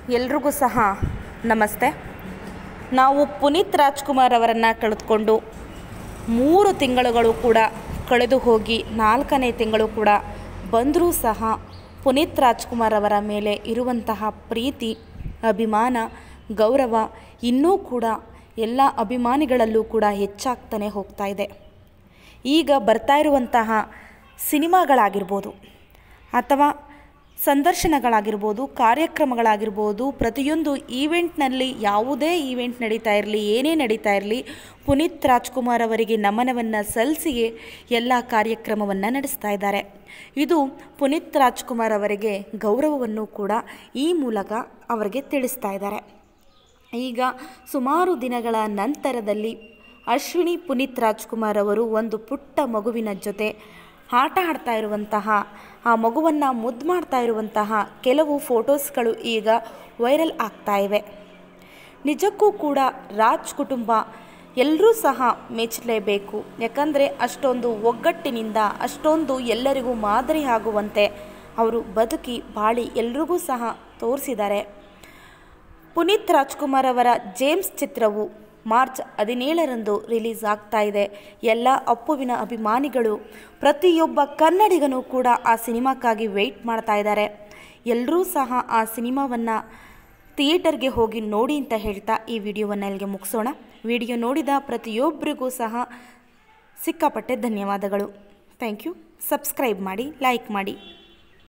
ಎಲ್ರಿಗೂ ಸಹ ನಮಸ್ತೆ ನಾವು ಪುನೀತ್ ರಾಜ್ಕುಮಾರ್ ಅವರನ್ನು ಕಳೆದುಕೊಂಡು ಮೂರು ತಿಂಗಳುಗಳು ಕೂಡ ಕಳೆದು ಹೋಗಿ ನಾಲ್ಕನೇ ತಿಂಗಳು ಕೂಡ ಬಂದರೂ ಸಹ ಪುನೀತ್ ರಾಜ್ಕುಮಾರ್ ಅವರ ಮೇಲೆ ಇರುವಂತಹ ಪ್ರೀತಿ ಅಭಿಮಾನ ಗೌರವ ಇನ್ನೂ ಕೂಡ ಎಲ್ಲ ಅಭಿಮಾನಿಗಳಲ್ಲೂ ಕೂಡ ಹೆಚ್ಚಾಗ್ತಾನೆ ಹೋಗ್ತಾ ಇದೆ ಈಗ ಬರ್ತಾ ಇರುವಂತಹ ಸಿನಿಮಾಗಳಾಗಿರ್ಬೋದು ಅಥವಾ ಸಂದರ್ಶನಗಳಾಗಿರ್ಬೋದು ಕಾರ್ಯಕ್ರಮಗಳಾಗಿರ್ಬೋದು ಪ್ರತಿಯೊಂದು ಈವೆಂಟ್ನಲ್ಲಿ ಯಾವುದೇ ಈವೆಂಟ್ ನಡೀತಾ ಇರಲಿ ಏನೇ ನಡೀತಾ ಇರಲಿ ಪುನೀತ್ ರಾಜ್ಕುಮಾರ್ ಅವರಿಗೆ ನಮನವನ್ನು ಸಲ್ಲಿಸಿಯೇ ಎಲ್ಲ ಕಾರ್ಯಕ್ರಮವನ್ನು ನಡೆಸ್ತಾ ಇದ್ದಾರೆ ಇದು ಪುನೀತ್ ರಾಜ್ಕುಮಾರ್ ಅವರಿಗೆ ಗೌರವವನ್ನು ಕೂಡ ಈ ಮೂಲಕ ಅವರಿಗೆ ತಿಳಿಸ್ತಾ ಇದ್ದಾರೆ ಈಗ ಸುಮಾರು ದಿನಗಳ ನಂತರದಲ್ಲಿ ಅಶ್ವಿನಿ ಪುನೀತ್ ರಾಜ್ಕುಮಾರ್ ಅವರು ಒಂದು ಪುಟ್ಟ ಮಗುವಿನ ಜೊತೆ ಆಟ ಆಡ್ತಾ ಇರುವಂತಹ ಆ ಮಗುವನ್ನು ಮುದ್ದು ಮಾಡ್ತಾ ಇರುವಂತಹ ಕೆಲವು ಫೋಟೋಸ್ಗಳು ಈಗ ವೈರಲ್ ಆಗ್ತಾ ಇವೆ ನಿಜಕ್ಕೂ ಕೂಡ ರಾಜ್ ಕುಟುಂಬ ಎಲ್ಲರೂ ಸಹ ಮೆಚ್ಚಲೇಬೇಕು ಯಾಕಂದರೆ ಅಷ್ಟೊಂದು ಒಗ್ಗಟ್ಟಿನಿಂದ ಅಷ್ಟೊಂದು ಎಲ್ಲರಿಗೂ ಮಾದರಿ ಆಗುವಂತೆ ಅವರು ಬದುಕಿ ಬಾಳಿ ಎಲ್ರಿಗೂ ಸಹ ತೋರಿಸಿದ್ದಾರೆ ಪುನೀತ್ ರಾಜ್ಕುಮಾರ್ ಅವರ ಜೇಮ್ಸ್ ಚಿತ್ರವು ಮಾರ್ಚ್ ಹದಿನೇಳರಂದು ರಿಲೀಸ್ ಆಗ್ತಾ ಇದೆ ಎಲ್ಲ ಅಪ್ಪುವಿನ ಅಭಿಮಾನಿಗಳು ಪ್ರತಿಯೊಬ್ಬ ಕನ್ನಡಿಗನೂ ಕೂಡ ಆ ಸಿನಿಮಾಕ್ಕಾಗಿ ವೆಯ್ಟ್ ಮಾಡ್ತಾ ಇದ್ದಾರೆ ಎಲ್ಲರೂ ಸಹ ಆ ಸಿನಿಮಾವನ್ನು ಥಿಯೇಟರ್ಗೆ ಹೋಗಿ ನೋಡಿ ಅಂತ ಹೇಳ್ತಾ ಈ ವಿಡಿಯೋವನ್ನು ಇಲ್ಲಿಗೆ ಮುಗಿಸೋಣ ವಿಡಿಯೋ ನೋಡಿದ ಪ್ರತಿಯೊಬ್ಬರಿಗೂ ಸಹ ಸಿಕ್ಕಾಪಟ್ಟೆ ಧನ್ಯವಾದಗಳು ಥ್ಯಾಂಕ್ ಯು ಸಬ್ಸ್ಕ್ರೈಬ್ ಮಾಡಿ ಲೈಕ್ ಮಾಡಿ